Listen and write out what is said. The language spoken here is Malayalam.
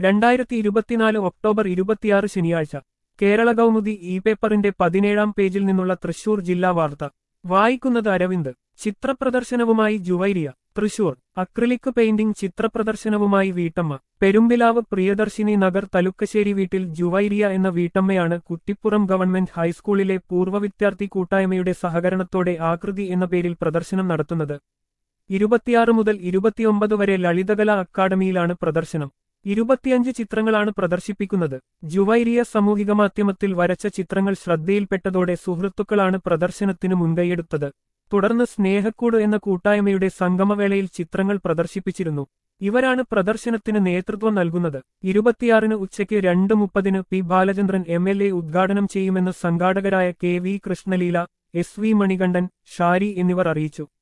രണ്ടായിരത്തി ഇരുപത്തിനാല് ഒക്ടോബർ ഇരുപത്തിയാറ് ശനിയാഴ്ച കേരള കൗമുദി ഇ പേപ്പറിന്റെ പതിനേഴാം പേജിൽ നിന്നുള്ള തൃശൂർ ജില്ലാ വാർത്ത വായിക്കുന്നത് അരവിന്ദ് ചിത്രപ്രദർശനവുമായി ജുവൈരിയ തൃശൂർ അക്രിലിക് പെയിന്റിംഗ് ചിത്രപ്രദർശനവുമായി വീട്ടമ്മ പെരുമ്പിലാവ് പ്രിയദർശിനി നഗർ തലുക്കശ്ശേരി വീട്ടിൽ ജുവൈരിയ എന്ന വീട്ടമ്മയാണ് കുറ്റിപ്പുറം ഗവൺമെന്റ് ഹൈസ്കൂളിലെ പൂർവ്വ വിദ്യാർത്ഥി കൂട്ടായ്മയുടെ സഹകരണത്തോടെ ആകൃതി എന്ന പേരിൽ പ്രദർശനം നടത്തുന്നത് ഇരുപത്തിയാറ് മുതൽ ഇരുപത്തിയൊമ്പത് വരെ ലളിതകലാ അക്കാദമിയിലാണ് പ്രദർശനം ഇരുപത്തിയഞ്ച് ചിത്രങ്ങളാണ് പ്രദർശിപ്പിക്കുന്നത് ജുവൈരിയ സാമൂഹിക മാധ്യമത്തിൽ വരച്ച ചിത്രങ്ങൾ ശ്രദ്ധയിൽപ്പെട്ടതോടെ സുഹൃത്തുക്കളാണ് പ്രദർശനത്തിനു മുൻകൈയെടുത്തത് തുടർന്ന് സ്നേഹക്കൂട് എന്ന കൂട്ടായ്മയുടെ സംഗമവേളയിൽ ചിത്രങ്ങൾ പ്രദർശിപ്പിച്ചിരുന്നു ഇവരാണ് പ്രദർശനത്തിന് നേതൃത്വം നൽകുന്നത് ഇരുപത്തിയാറിന് ഉച്ചയ്ക്ക് രണ്ട് മുപ്പതിന് P Balachandran M L A ഉദ്ഘാടനം ചെയ്യുമെന്ന് സംഘാടകരായ K V Krishnaleela S V Manikandan Shari എന്നിവർ അറിയിച്ചു